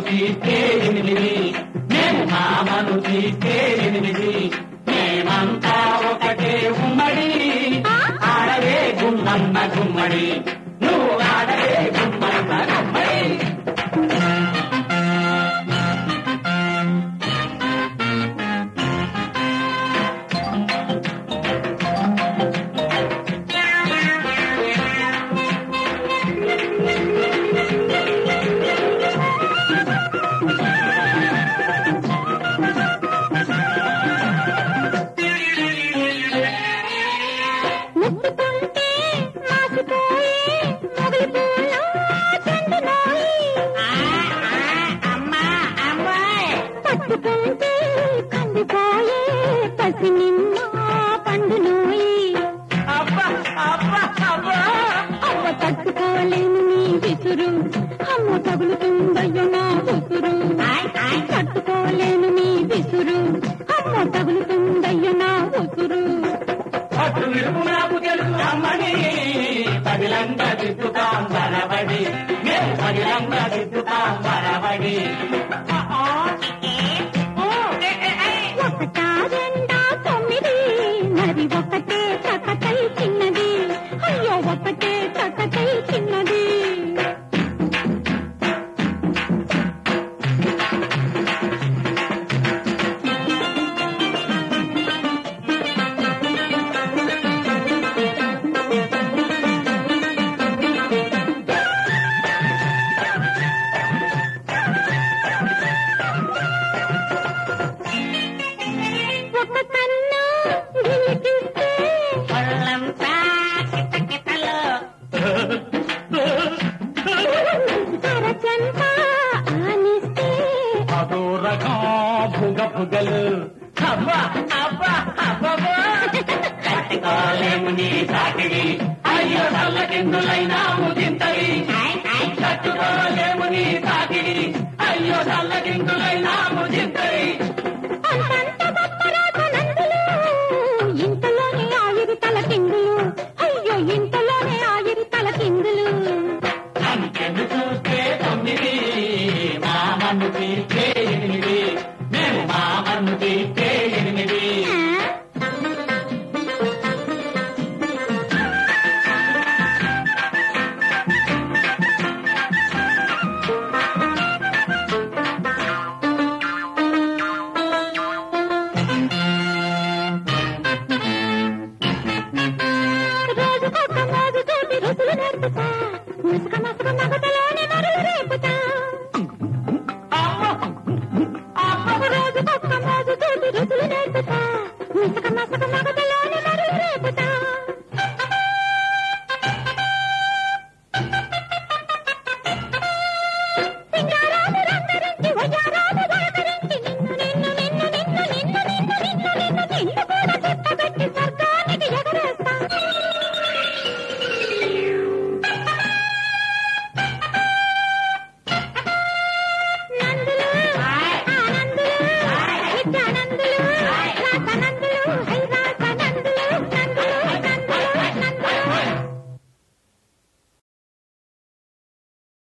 తీస్తే ఎనిమిది మేము మామను తీస్తే ఎనిమిది మేమంతా ఒకటే ఉమ్మడి ఆడవే గుమ్మన్న గుమ్మడి నువ్వు ఆడవే గుమ్మన్న గుమ్మడి ముట్టుకుంటే మాసిపోయే మొగలి పూలు చెండునోయి. పట్టుకుంటే కందిపోయే పసి నిమ్మ పండునోయి అబ్బా అబ్బా అబ్బా అవ్వ తట్టుకోలేను నీ విసురు అమ్మ తగులుతుందయ్యో నా ఉసురు తట్టుకోలేను నీ విసురు అమ్మ తగులుతుందయ్యో నా ఉసురు అటు విడుపు నాకు తెలుసు అమ్మని పదిలంగా దిద్దుతాం బలబడి మేము పదిలంగా దిద్దుతాం బలబడి ఒకటా రెండా తొమ్మిది మరి ఒకటే చకటై చిన్నది అయ్యో ఒకటే చకటై చిన్నది ఒక కన్ను గిలికిస్తే ఒళ్ళంతా కిటకిటలు అరచంత ఆనిస్తే అదో రకం భుగ భుగలు అబ్బా అబ్బా అబ్బా కట్టుకోలేము నీ సాకిడి అయ్యో చల్లకిందులైనా ముగింతవి కట్టుకోలేము నీ సాకిడి అయ్యో చల్లకిందులైనా ముగింతవి అంతంత గొప్పరాజు నందులు ఇంతలోనే ఆయురు తల కిందులు అయ్యో ఇంతలోనే ఆయురు తల కిందులు అంకెను చూస్తే తొమ్మిది మామను తీస్తే ఎనిమిది మేము మామను తీస్తే ఎనిమిది రోజుకొక మోజు తోటి రుసులు నేర్పుతా ముసుక మసుక మగత